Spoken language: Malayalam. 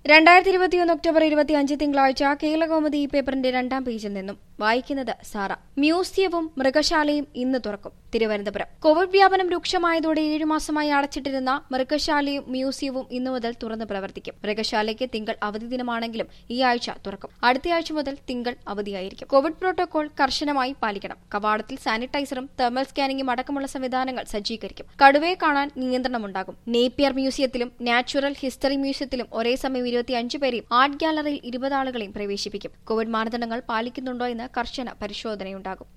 രണ്ടായിരത്തി ഇരുപത്തിയൊന്ന് ഒക്ടോബർ ഇരുപത്തിയഞ്ച് തിങ്കളാഴ്ച കേരളകൗമുദി ഈ പേപ്പറിന്റെ രണ്ടാം പേജിൽ നിന്നും വായിക്കുന്നത് സാറ മ്യൂസിയവും മൃഗശാലയും ഇന്ന് തുറക്കും തിരുവനന്തപുരം കോവിഡ് വ്യാപനം രൂക്ഷമായതോടെ ഏഴു മാസമായി അടച്ചിട്ടിരുന്ന മൃഗശാലയും മ്യൂസിയവും ഇന്നു മുതൽ തുറന്ന് പ്രവർത്തിക്കും മൃഗശാലയ്ക്ക് തിങ്കൾ അവധി ദിനമാണെങ്കിലും ഈ ആഴ്ച തുറക്കും അടുത്തയാഴ്ച മുതൽ തിങ്കൾ അവധിയായിരിക്കും കോവിഡ് പ്രോട്ടോകോൾ കർശനമായി പാലിക്കണം കവാടത്തിൽ സാനിറ്റൈസറും തെർമൽ സ്കാനിംഗും അടക്കമുള്ള സംവിധാനങ്ങൾ സജ്ജീകരിക്കും കടുവയെ കാണാൻ നിയന്ത്രണമുണ്ടാകും നേപ്പിയർ മ്യൂസിയത്തിലും നാച്ചുറൽ ഹിസ്റ്ററി മ്യൂസിയത്തിലും ഒരേ സമയം ഇരുപത്തിയഞ്ച് പേരെയും ആർട്ട് ഗാലറിയിൽ ഇരുപത് ആളുകളെയും പ്രവേശിപ്പിക്കും കോവിഡ് മാനദണ്ഡങ്ങൾ പാലിക്കുന്നുണ്ടോ എന്ന് കർശന പരിശോധനയുണ്ടാകും